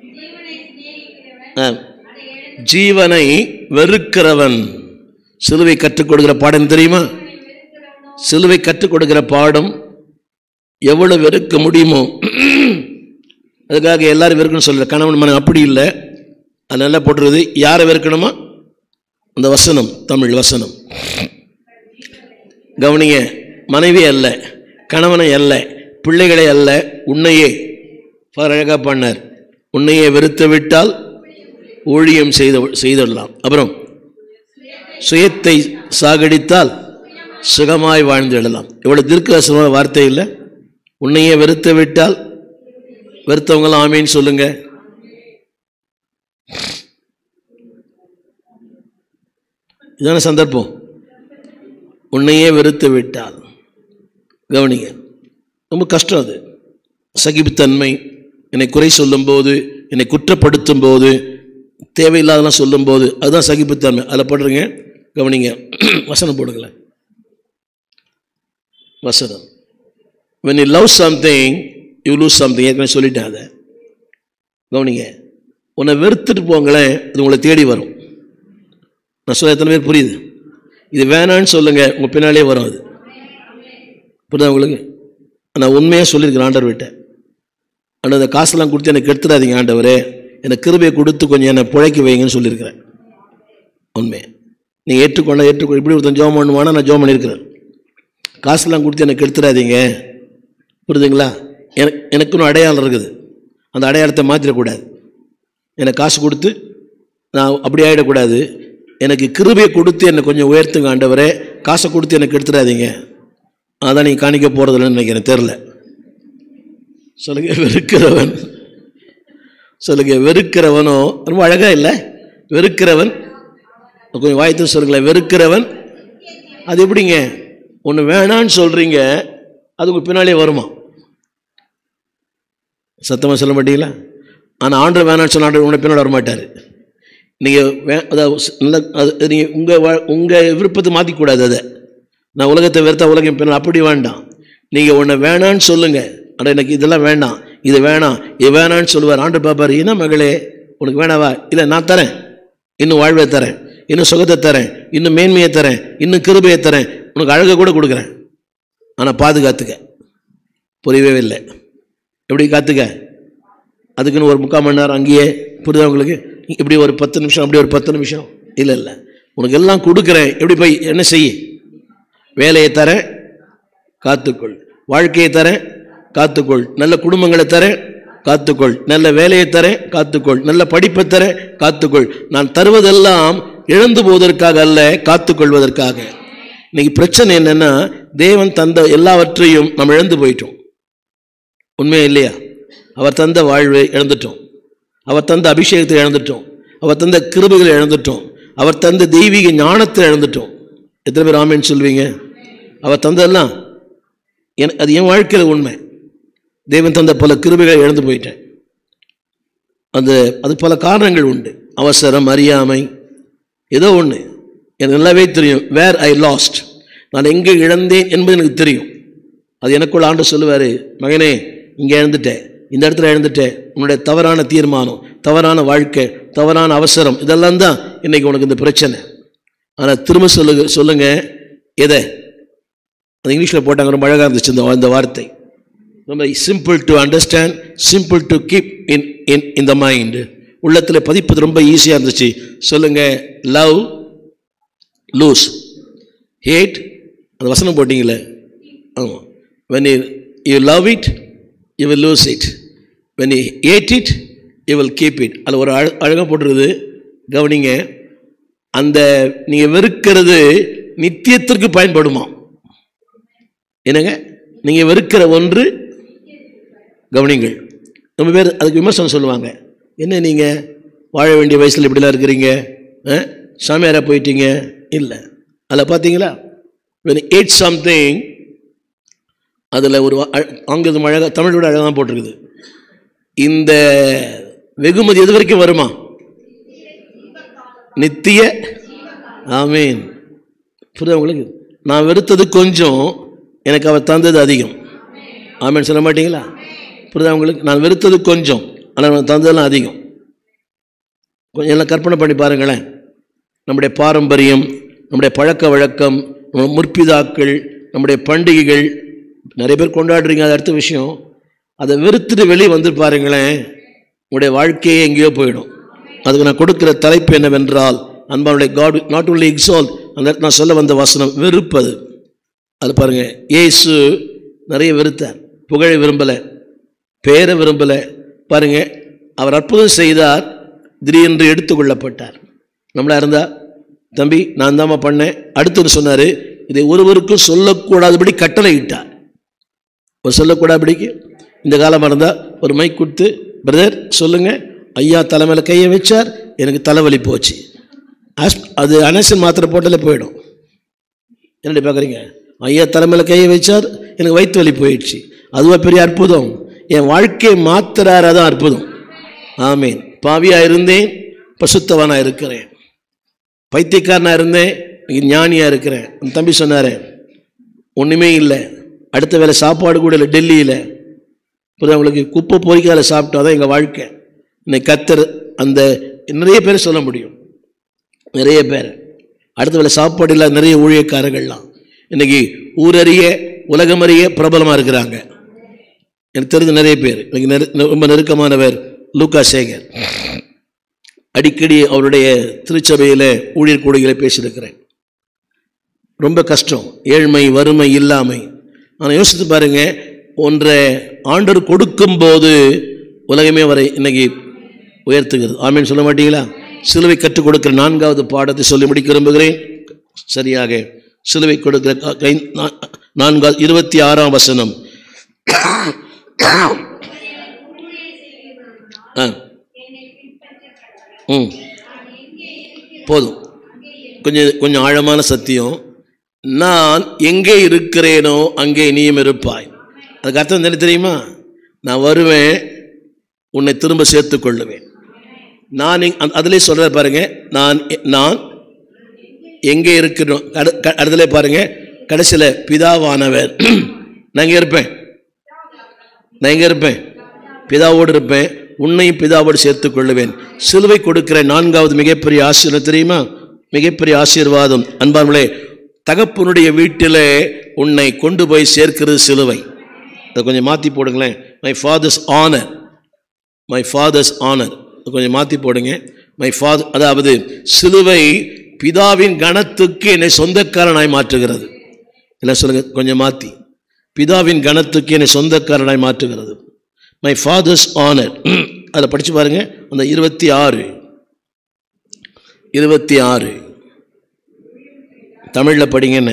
ஆ. ஜீவனை வெறுக்கிறவன் சிலுவை கற்றுக் கொடுக்கிற பாடம் தெரியுமா சிலுவை கற்றுக் கொடுக்கிற பாடம் எவ்வளவு வெறுக்க முடியுமோ அதுக்காக எல்லாரும் வெறுக்கணும்னு சொல்லல கணவன் மனம் அப்படி இல்லை அது நல்லா போட்டுருது யாரை வெறுக்கணுமா அந்த வசனம் தமிழ் வசனம் கவனிங்க மனைவி அல்ல கணவனை அல்ல பிள்ளைகளை அல்ல உன்னையே ஃபார் அழகா பண்ணார் உன்னையே வெறுத்து விட்டால் ஊழியம் செய்து செய்திடலாம் அப்புறம் சுயத்தை சாகடித்தால் சுகமாய் வாழ்ந்திடலாம் இவ்வளவு தீர்க்கதரிசனமான வார்த்தை இல்லை உன்னையே வெறுத்து விட்டால் வெறுத்தவங்களாம் ஆமீன்னு சொல்லுங்க இதான சந்தர்ப்பம் உன்னையே வெறுத்து விட்டால் கவனிங்க ரொம்ப கஷ்டம் அது சகிப்புத்தன்மை என்னை குறை சொல்லும்போது என்னை குற்றப்படுத்தும் போது தேவையில்லாதெல்லாம் சொல்லும்போது அதுதான் சகிப்புத்தன்மை அதில் போடுறீங்க கவனிங்க வசனம் போடுங்களேன் வசனம் when you love something you lose something ஏற்கனவே சொல்லிட்டேன் அதை கவனிங்க உன்னை வெறுத்துட்டு போங்களேன் அது உங்களை தேடி வரும் நான் சொல்ல எத்தனை பேர் புரியுது இது வேணான்னு சொல்லுங்க உங்க பின்னாலே வரும் அது புரியுதா உங்களுக்கு நான் உண்மையாக சொல்லியிருக்கிறேன் ஆண்டவர் விட்ட ஆனால் அந்த காசெல்லாம் கொடுத்து எனக்கு எடுத்துடாதீங்க ஆண்டவரே எனக்கு கிருபையை கொடுத்து கொஞ்சம் என்னை பிழைக்க வைங்கன்னு சொல்லியிருக்கிறேன் உண்மை நீங்கள் ஏற்றுக்கொள்ள ஏற்றுக்கொள்ள இப்படி ஒருத்தன் ஜோம் பண்ணுவானா நான் ஜோம் பண்ணியிருக்கிறேன் காசுலாம் கொடுத்து எனக்கு எடுத்துடாதீங்க புரியுதுங்களா எனக்கு எனக்குன்னு அடையாளம் இருக்குது அந்த அடையாளத்தை மாற்றிடக்கூடாது எனக்கு காசு கொடுத்து நான் அப்படி ஆகிடக்கூடாது எனக்கு கிருபையை கொடுத்து என்னை கொஞ்சம் உயர்த்துங்க ஆண்டவரே காசை கொடுத்து எனக்கு எடுத்துடாதீங்க அதான் நீங்கள் காணிக்க போகிறதில்லன்னு நினைக்கிறேன் தெரில சொல்லுங்க வெறுக்கிறவன் சொல்லுங்க வெறுக்கிறவனோ ரொம்ப அழகா இல்லை வெறுக்கிறவன் கொஞ்சம் வாய்த்து சொல்லுங்களேன் வெறுக்கிறவன் அது எப்படிங்க ஒன்று வேணான்னு சொல்கிறீங்க அது உங்கள் பின்னாலே வருமா சத்தமாக சொல்ல மாட்டீங்களா ஆனால் ஆண்டு வேணான்னு சொன்ன ஆண்டு உங்களை பின்னாடி வரமாட்டார் நீங்கள் வே அதாவது ஸ்- நல்ல அது நீங்கள் உங்கள் உங்கள் விருப்பத்தை மாற்றிக்கூடாது அதை நான் உலகத்தை வெறுத்தா உலகம் பின்னால் அப்படி வேண்டாம் நீங்கள் ஒன்று வேணான்னு சொல்லுங்கள் ஆனால் எனக்கு இதெல்லாம் வேண்டாம் இது வேணாம் இது வேணான்னு சொல்லுவார் ஆண்டு பாப்பார் என்ன மகளே உனக்கு வேணாவா இல்லை நான் தரேன் இன்னும் வாழ்வை தரேன் இன்னும் சுகத்தை தரேன் இன்னும் மேன்மையை தரேன் இன்னும் கிருபையை தரேன் உனக்கு அழகை கூட கொடுக்குறேன் ஆனால் பாதுகாத்துக்க புரியவே இல்லை எப்படி காத்துக்க அதுக்குன்னு ஒரு முக்கால் மணி நேரம் அங்கேயே புரியுதா உங்களுக்கு இப்படி ஒரு பத்து நிமிஷம் அப்படி ஒரு பத்து நிமிஷம் இல்லை இல்லை உனக்கு எல்லாம் கொடுக்குறேன் எப்படி போய் என்ன செய்ய வேலையை தரேன் காத்துக்கொள் வாழ்க்கையை தரேன் காத்துக்கொள் நல்ல குடும்பங்களை தரேன் காத்துக்கொள் நல்ல வேலையை தரேன் காத்துக்கொள் நல்ல படிப்பை தரேன் காத்துக்கொள் நான் தருவதெல்லாம் இழந்து போவதற்காக அல்ல காத்துக்கொள்வதற்காக இன்னைக்கு பிரச்சனை என்னன்னா தேவன் தந்த எல்லாவற்றையும் நம்ம இழந்து போயிட்டோம் உண்மையா இல்லையா அவர் தந்த வாழ்வை இழந்துட்டோம் அவர் தந்த அபிஷேகத்தை இழந்துட்டோம் அவர் தந்த கிருபைகளை இழந்துட்டோம் அவர் தந்த தெய்வீக ஞானத்தை இழந்துட்டோம் எத்தனை பேர் ஆமேன்னு சொல்வீங்க அவர் தந்ததெல்லாம் என அது என் வாழ்க்கையில் உண்மை தேவன் தந்த பல கிருபைகளை இழந்து போயிட்டேன் அது அது பல காரணங்கள் உண்டு அவசரம் அறியாமை ஏதோ ஒன்று எனக்கு நல்லாவே தெரியும் வேர் ஐ லாஸ்ட் நான் எங்கே இழந்தேன் என்பது எனக்கு தெரியும் அது எனக்குள்ள ஆண்டு சொல்லுவார் மகனே இங்கே இழந்துட்டேன் இந்த இடத்துல இழந்துட்டேன் உன்னுடைய தவறான தீர்மானம் தவறான வாழ்க்கை தவறான அவசரம் இதெல்லாம் தான் இன்னைக்கு உனக்கு இந்த பிரச்சனை ஆனால் திரும்ப சொல்லுங்க சொல்லுங்க எதை அது இங்கிலீஷில் போட்டாங்க ரொம்ப அழகாக இருந்துச்சு இந்த இந்த வார்த்தை ரொம்ப simple to understand simple to keep in in இந்த மைண்ட் உள்ளத்தில் பதிப்பது ரொம்ப ஈஸியாக இருந்துச்சு சொல்லுங்க லவ் லூஸ் ஹேட் அந்த வசனம் போட்டிங்களே ஆமாம் when you you love it you will lose it when you hate it you will keep it அதில் ஒரு அழ அழகாக போட்டிருக்குது கவனிங்க அந்த நீங்கள் வெறுக்கிறது நித்தியத்திற்கு பயன்படுமா என்னங்க நீங்கள் வெறுக்கிற ஒன்று கவனிங்கள் ரொம்ப பேர் அதுக்கு விமர்சனம் சொல்லுவாங்க என்ன நீங்கள் வாழ வேண்டிய வயசில் இப்படிலாம் இருக்கிறீங்க ஆ? சாமியாரா போயிட்டீங்க இல்லை அதில் பார்த்தீங்களா when you eat something அதில் ஒரு அ- ஆங்கிலம் அழகாக தமிழ் விட அழகாக போட்டிருக்குது இந்த வெகுமதி எது வரைக்கும் வருமா நித்திய ஆமீன் புரியுதா உங்களுக்கு நான் வெறுத்தது கொஞ்சம் எனக்கு அவர் தந்தது அதிகம் ஆமீன் சொல்ல மாட்டீங்களா புரியுதா உங்களுக்கு நான் வெறுத்தது கொஞ்சம் ஆனால் நான் தந்ததெல்லாம் அதிகம் கொஞ்சம் எல்லாம் கற்பனை பண்ணி பாருங்களேன் நம்முடைய பாரம்பரியம் நம்முடைய பழக்க வழக்கம் நம்ம முற்பிதாக்கள் நம்முடைய பண்டிகைகள் நிறைய பேர் கொண்டாடுறீங்க அது அடுத்த விஷயம் அதை வெறுத்துட்டு வெளியே வந்து பாருங்களேன் உங்களுடைய வாழ்க்கையே எங்கேயோ போயிடும் அதுக்கு நான் கொடுக்கிற தலைப்பு என்னவென்றால் அன்பானுடைய காட் நாட் only எக்ஸால் அந்த இடத்துல நான் சொல்ல வந்த வசனம் வெறுப்பது அது பாருங்க இயேசு நிறைய வெறுத்தார் புகழை விரும்பலை பேரை விரும்பலை பாருங்க அவர் அற்புதம் செய்தார் திடீரென்று எடுத்துக்கொள்ளப்பட்டார் நம்மளா இருந்தா தம்பி நான் தாம்மா பண்ணேன் அடுத்தவர் சொன்னார் இதை ஒருவருக்கும் சொல்லக்கூடாதபடி கட்டளை இட்டார் ஒரு சொல்லக்கூடாதபடிக்கு இந்த காலமாக இருந்தால் ஒரு மைக் கொடுத்து பிரதர் சொல்லுங்க ஐயா தலைமையில் கையை வச்சார் எனக்கு தலைவலி போச்சு ஆஸ்- அது அனசன் மாத்திரை போட்டாலே போயிடும் என்னடி பார்க்குறீங்க ஐயா தலைமையில் கையை வச்சார் எனக்கு வயிற்று வலி போயிடுச்சு அதுவா பெரிய அற்புதம் என் வாழ்க்கையை மாத்துறாரு அதான் அற்புதம் ஆமீன் பாவியாக இருந்தேன் பசுத்தவனாக இருக்கிறேன் பைத்தியக்காரனாக இருந்தேன் இன்னைக்கு ஞானியாக இருக்கிறேன் அந்த தம்பி சொன்னாரே ஒன்றுமே இல்லை அடுத்த வேளை சாப்பாடு கூட இல்லை டெல்லியில் இப்போ அவங்களுக்கு குப்பை பொறிக்கால சாப்பிட்டா தான் எங்கள் வாழ்க்கை இன்னைக்கு கத்தர் அந்த நிறைய பேர் சொல்ல முடியும் நிறைய பேர் அடுத்த வேளை சாப்பாடு இல்லாத நிறைய ஊழியக்காரர்கள்லாம் இன்னைக்கு ஊரறிய உலகமறிய பிரபலமாக இருக்கிறாங்க எனக்கு தெரிஞ்ச நிறைய பேர் எனக்கு நெரு ரொம்ப நெருக்கமானவர் லூக்கா சேகர் அடிக்கடி அவருடைய திருச்சபையில் ஊழியர் கூடைகளை பேசியிருக்கிறேன் ரொம்ப கஷ்டம் ஏழ்மை வறுமை இல்லாமை ஆனால் யோசித்து பாருங்க ஒன்றை ஆண்டர் கொடுக்கும்போது உலகமே வரை இன்னைக்கு உயர்த்துகிறது ஆமீன் சொல்ல மாட்டீங்களா சிலுவை கற்றுக் கொடுக்கிற நான்காவது பாடத்தை சொல்லி முடிக்க விரும்புகிறேன் சரியாக சிலுவை கொடுக்கிற கா- கை- நா- நான்காவது இருபத்தி ஆறாம் வசனம் ஆ ம் போதும் கொஞ்சம் கொஞ்சம் ஆழமான சத்தியம் நான் எங்கே இருக்கிறேனோ அங்கே நீயும் இருப்பாய் அதுக்கு அர்த்தம் என்ன தெரியுமா நான் வருவேன் உன்னை திரும்ப சேர்த்துக் கொள்ளுவேன் நான் இங்- அந்த- அதிலே சொல்ற பாருங்க நான் எ- நான் எங்கே இருக்கிறோம் அடு- க- அடுத்தலே பாருங்க கடைசியில் பிதாவானவர் நான் எங்கே இருப்பேன் நான் எங்கே இருப்பேன் பிதாவோடு இருப்பேன் உன்னையும் பிதாவோடு சேர்த்துக் கொள்ளுவேன் சிலுவை கொடுக்கிற நான்காவது மிகப்பெரிய ஆசீர்வாதம் தெரியுமா மிகப்பெரிய ஆசீர்வாதம் அன்பார்களே தகப்பனுடைய வீட்டிலே உன்னை கொண்டு போய் சேர்க்கிறது சிலுவை அதை கொஞ்சம் மாற்றி போடுங்களேன் my father's honour my father's honour கொஞ்சம் மாற்றி போடுங்க மை ஃபாதர் அதாவது சிலுவை பிதாவின் கணத்துக்கு என்னை சொந்தக்காரனாய் மாற்றுகிறது என்ன சொல்லுங்க கொஞ்சம் மாற்றி பிதாவின் கணத்துக்கு என்னை சொந்தக்காரனாய் மாற்றுகிறது மை ஃபாதர்ஸ் ஆனர் அதை படித்து பாருங்க அந்த இருபத்தி ஆறு இருபத்தி ஆறு தமிழில் படிங்கன்னு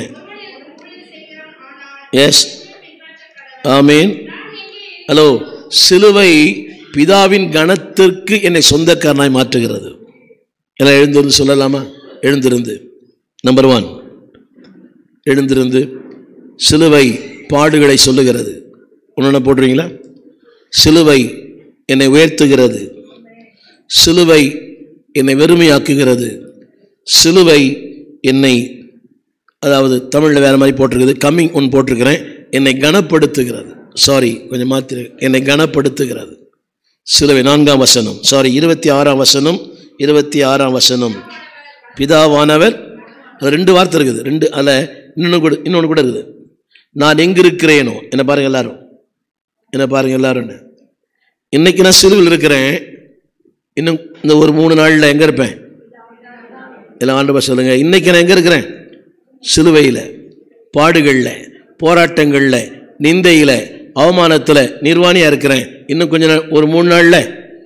எஸ் ஆமீன் ஹலோ சிலுவை பிதாவின் கணத்திற்கு என்னை சொந்தக்காரனாய் மாற்றுகிறது எல்லாம் எழுந்திருந்து சொல்லலாமா எழுந்திருந்து நம்பர் ஒன் எழுந்திருந்து சிலுவை பாடுகளை சொல்லுகிறது ஒன்று போடுறீங்களா சிலுவை என்னை உயர்த்துகிறது சிலுவை என்னை வெறுமையாக்குகிறது சிலுவை என்னை அதாவது தமிழில் வேறு மாதிரி போட்டிருக்குது கம்மிங் ஒன் போட்டிருக்கிறேன் என்னை கனப்படுத்துகிறது சாரி கொஞ்சம் மாற்றி என்னை கனப்படுத்துகிறது சிலுவை நான்காம் வசனம் சாரி இருபத்தி ஆறாம் வசனம் இருபத்தி ஆறாம் வசனம் பிதாவானவர் அது ரெண்டு வார்த்தை இருக்குது ரெண்டு அதில் இன்னொன்று கூட இன்னொன்று கூட இருக்குது நான் எங்கே இருக்கிறேனோ என்ன பாருங்க எல்லாரும் என்ன பாருங்க எல்லாரும் இன்னைக்கு நான் சிலுவில் இருக்கிறேன் இன்னும் இந்த ஒரு மூணு நாளில் எங்கே இருப்பேன் எல்லாம் ஆண்டவர் சொல்லுங்க இன்னைக்கு நான் எங்கே இருக்கிறேன் சிலுவையில் பாடுகளில் போராட்டங்களில் நிந்தையில் அவமானத்தில் நிர்வாணியாக இருக்கிறேன் இன்னும் கொஞ்ச நாள் ஒரு மூணு நாளில்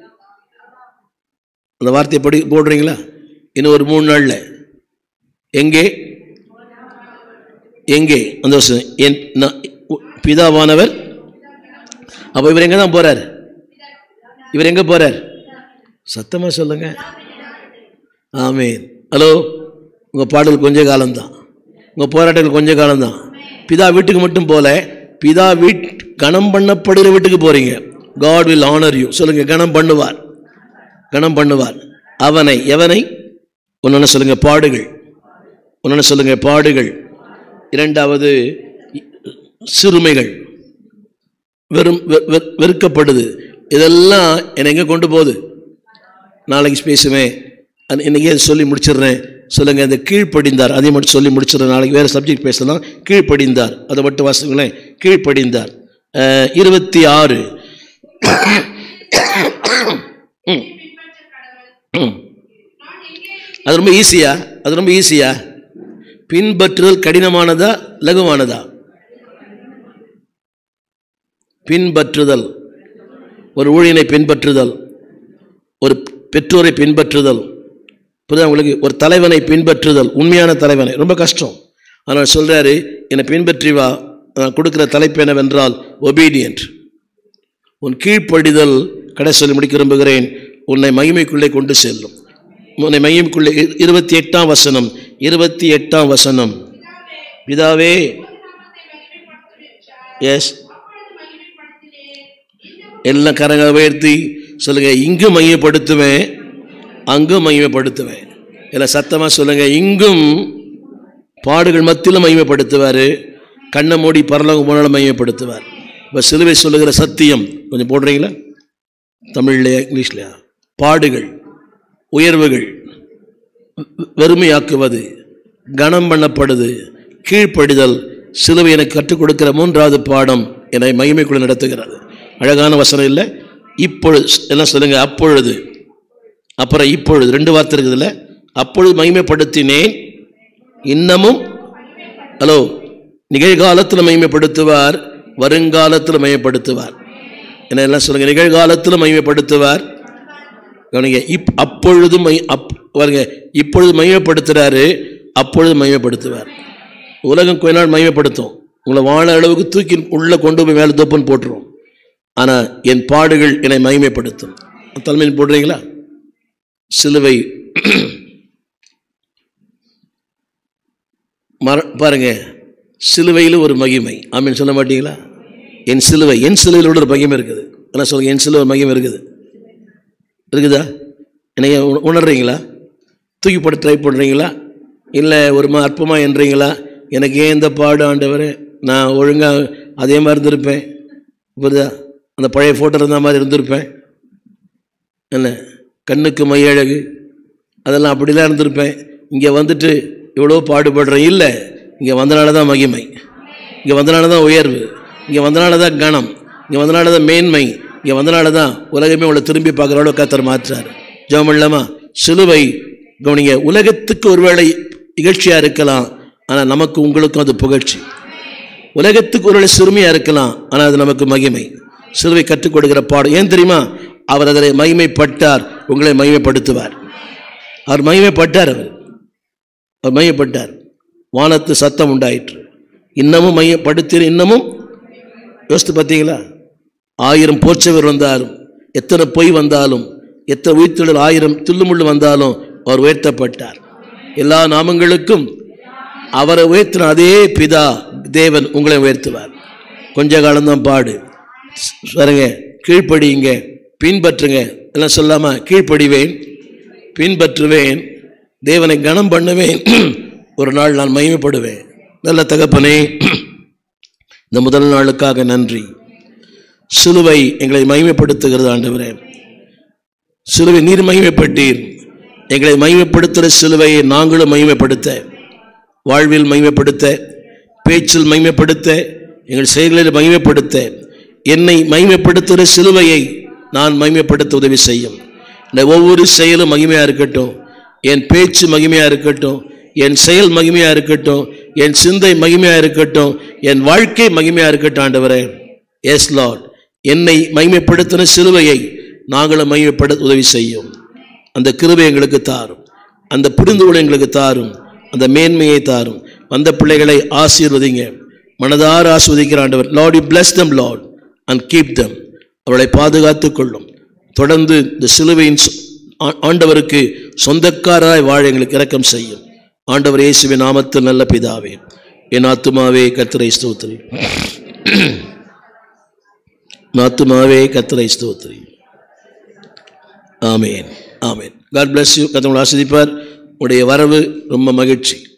அந்த வார்த்தையை படி போடுறீங்களா இன்னும் ஒரு மூணு நாளில் எங்கே எங்கே அந்த வருஷம் என் நான் பிதாவானவர் அப்போ இவர் எங்கே தான் போகிறார் இவர் எங்கே போகிறார் சத்தமாக சொல்லுங்க ஆமீன் ஹலோ உங்கள் பாடல் கொஞ்ச காலம்தான் உங்கள் போராட்டங்கள் கொஞ்ச காலம்தான் பிதா வீட்டுக்கு மட்டும் போல பிதா வீட் கணம் பண்ணப்படுகிற வீட்டுக்கு போகிறீங்க காட் வில் ஆனர் யூ சொல்லுங்க கணம் பண்ணுவார் கணம் பண்ணுவார் அவனை எவனை ஒன்று சொல்லுங்க பாடுகள் ஒன்று சொல்லுங்க பாடுகள் இரண்டாவது சிறுமைகள் வெறும் வெ- வெ- வெறுக்கப்படுது இதெல்லாம் என்னை எங்கே கொண்டு போகுது நாளைக்கு பேசுவேன் அன்- இன்னைக்கே அதை சொல்லி முடிச்சிடுறேன் சொல்லுங்க அந்த கீழ்ப்படிந்தார் அதை மட்டும் சொல்லி முடிச்சிடுறேன் நாளைக்கு வேறு சப்ஜெக்ட் பேசலாம் கீழ்ப்படிந்தார் அதை மட்டும் வாசிங்களேன் கீழ்ப்படிந்தார் அஹ், இருபத்தி ஆறு ம். ம். அது ரொம்ப ஈஸியா அது ரொம்ப ஈஸியா பின்பற்றுதல் கடினமானதா லகுவானதா பின்பற்றுதல் ஒரு ஊழியனை பின்பற்றுதல் ஒரு பெற்றோரை பின்பற்றுதல் புரியுதா உங்களுக்கு ஒரு தலைவனை பின்பற்றுதல் உண்மையான தலைவனை ரொம்ப கஷ்டம் ஆனால் சொல்றாரு என்னை பின்பற்றி வா நான் கொடுக்கிற தலைப்பு என்னவென்றால் ஒபீடியன்ட் உன் கீழ்ப்படிதல் கடை சொல்லி முடிக்க விரும்புகிறேன் உன்னை மகிமைக்குள்ளே கொண்டு செல்லும் உன்னை மகிமைக்குள்ளே இரு- இருபத்தி எட்டாம் வசனம் இருபத்தி எட்டாம் வசனம் பிதாவே எஸ் எல்லாம் கரங்களை உயர்த்தி சொல்லுங்க இங்கு மையப்படுத்துவேன் அங்கும் மையப்படுத்துவேன் இல்லை சத்தமாக சொல்லுங்க இங்கும் பாடுகள் மத்தியிலும் மையப்படுத்துவார் கண்ணை மூடி பரலோகம் போனாலும் மையப்படுத்துவார் இப்போ சிலுவை சொல்லுகிற சத்தியம் கொஞ்சம் போடுறீங்களா தமிழ்லையா இங்கிலீஷ்லையா பாடுகள் உயர்வுகள் வெ- வெறுமையாக்குவது கனம் பண்ணப்படுது கீழ்ப்படிதல் சிலுவை எனக்கு கற்றுக் கொடுக்கிற மூன்றாவது பாடம் என்னை மகிமைக்குள்ள நடத்துகிறது அழகான வசனம் இல்லை இப்பொழுது என்ன சொல்லுங்க அப்பொழுது அப்புறம் இப்பொழுது ரெண்டு வார்த்தை இருக்குதுல்ல அப்பொழுது மகிமைப்படுத்தினேன் இன்னமும் ஹலோ நிகழ்காலத்தில் மகிமைப்படுத்துவார் வருங்காலத்தில் மகிமைப்படுத்துவார் என்ன எல்லாம் சொல்லுங்க நிகழ்காலத்தில் மகிமைப்படுத்துவார் கவனிங்க இப் அப்பொழுது மை அப் பாருங்க இப்பொழுது மையப்படுத்துறாரு அப்பொழுது மையப்படுத்துவார் உலகம் கொஞ்ச நாள் மையப்படுத்தும் உங்களை வாழ அளவுக்கு தூக்கி உள்ள கொண்டு போய் மேலே தொப்புன்னு போட்டுரும் ஆனால் என் பாடுகள் என்னை மகிமைப்படுத்தும் தலைமையில் போடுறீங்களா சிலுவை மர பாருங்க சிலுவையில் ஒரு மகிமை ஆமீன் சொல்ல மாட்டீங்களா என் சிலுவை என் சிலுவையில் ஒரு மகிமை இருக்குது என்ன சொல்லுங்க என் சிலுவை ஒரு மகிமை இருக்குது இருக்குதா என்னைய உண- உணர்றீங்களா தூக்கி போட்டு ட்ரை பண்ணுறீங்களா இல்லை ஒரு மா அற்பமாக என்றீங்களா எனக்கு ஏன் இந்த பாடு ஆண்டவரே நான் ஒழுங்காக அதே மாதிரி இருந்திருப்பேன் புரியுதா அந்த பழைய ஃபோட்டோ இருந்த மாதிரி இருந்திருப்பேன் என்ன கண்ணுக்கு மையழகு அதெல்லாம் அப்படிலாம் இருந்திருப்பேன் இங்கே வந்துட்டு இவ்வளோ பாடுபடுறேன் இல்லை இங்கே வந்தனால தான் மகிமை இங்கே வந்தனால தான் உயர்வு இங்கே வந்தனால தான் கணம் இங்கே வந்தனால தான் மேன்மை இங்கே வந்தனால தான் உலகமே உங்களை திரும்பி பார்க்குற அளவு கத்தர் மாற்றார் ஜெபம் இல்லாமா சிலுவை கவனிங்க உலகத்துக்கு ஒருவேளை இகழ்ச்சியாக இருக்கலாம் ஆனால் நமக்கு உங்களுக்கும் அது புகழ்ச்சி உலகத்துக்கு ஒருவேளை சிறுமியாக இருக்கலாம் ஆனால் அது நமக்கு மகிமை சிலுவை கற்றுக் கொடுக்கிற பாடம் ஏன் தெரியுமா அவர் அதில் மகிமைப்பட்டார் உங்களை மகிமைப்படுத்துவார் அவர் மகிமைப்பட்டார் அவர் அவர் மையப்பட்டார் வானத்து சத்தம் உண்டாயிற்று இன்னமும் மையப்படுத்தி இன்னமும் யோசித்து பார்த்தீங்களா ஆயிரம் போச்சவர் வந்தாலும் எத்தனை பொய் வந்தாலும் எத்தனை உயிர்த்தெழுதல் ஆயிரம் துள்ளுமுள்ளு வந்தாலும் அவர் உயர்த்தப்பட்டார் எல்லா நாமங்களுக்கும் அவரை உயர்த்தின அதே பிதா தேவன் உங்களை உயர்த்துவார் கொஞ்ச காலம்தான் பாடு பாருங்க கீழ்ப்படியுங்க பின்பற்றுங்க எல்லாம் சொல்லாம கீழ்ப்படிவேன் பின்பற்றுவேன் தேவனை கனம் பண்ணுவேன் ஒரு நாள் நான் மகிமைப்படுவேன் நல்ல தகப்பனே இந்த முதல் நாளுக்காக நன்றி சிலுவை எங்களை மகிமைப்படுத்துகிறது ஆண்டவரே சிலுவை நீர் மகிமைப்பட்டீர் எங்களை மகிமைப்படுத்துகிற சிலுவையை நாங்களும் மகிமைப்படுத்த வாழ்வில் மகிமைப்படுத்த பேச்சில் மகிமைப்படுத்த எங்கள் செயல்களில் மகிமைப்படுத்த என்னை மகிமைப்படுத்துகிற சிலுவையை நான் மகிமைப்படுத்த உதவி செய்யும் இந்த ஒவ்வொரு செயலும் மகிமையாக இருக்கட்டும் என் பேச்சு மகிமையாக இருக்கட்டும் என் செயல் மகிமையாக இருக்கட்டும் என் சிந்தை மகிமையாக இருக்கட்டும் என் வாழ்க்கை மகிமையாக இருக்கட்டும் ஆண்டவரே எஸ் லார்ட் என்னை மகிமைப்படுத்தின சிலுவையை நாங்களும் மகிமைப்படுத்த உதவி செய்யும் அந்த கிருபை எங்களுக்கு தாரும் அந்த புரிந்துகொள்ள எங்களுக்கு தாரும் அந்த மேன்மையை தாரும் வந்த பிள்ளைகளை ஆசீர்வதிங்க மனதார ஆஸ்வதிக்கிற ஆண்டவர் lord you bless them lord and keep them அவளை பாதுகாத்துக் கொள்ளும் தொடர்ந்து இந்த சிலுவையின் சொ- ஆ- ஆண்டவருக்கு சொந்தக்காரராய் வாழ எங்களுக்கு இரக்கம் செய்யும் ஆண்டவர் இயேசுவின் நாமத்தில் நல்ல பிதாவே என் ஆத்துமாவே கர்த்தரை ஸ்தோத்திரி என் ஆத்துமாவே கர்த்தரை ஸ்தோத்திரி ஆமேன் ஆமேன் காட் bless யூ கத்தவங்களை ஆசிரிப்பார் உடைய வரவு ரொம்ப மகிழ்ச்சி